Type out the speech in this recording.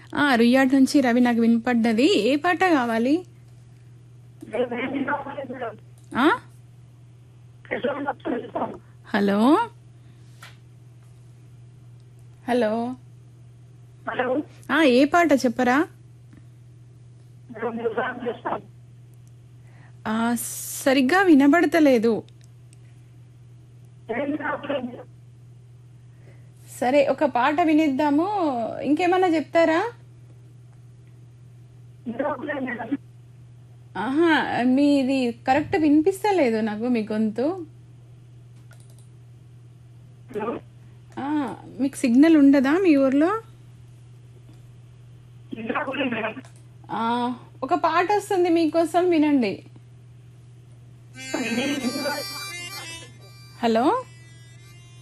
ఆ, రుయ్యాడ్ నుంచి రవి నాకు వినపడ్డది ఏ పాట కావాలి ఆ? హలో హలో హలో ఆ, ఏ పాట చెప్పరా ఆ, సరిగ్గా వినబడతలేదు సరే ఒక పాట వినిద్దాము ఇంకేమన్నా చెప్తారా ఆహా మీది కరెక్ట్ వినిపిస్తలేదు నాకు మీ గొంతు ఆ, మీకు సిగ్నల్ ఉండదా మీ ఊర్లో ఆ, ఒక పాట వస్తుంది మీకోసం వినండి హలో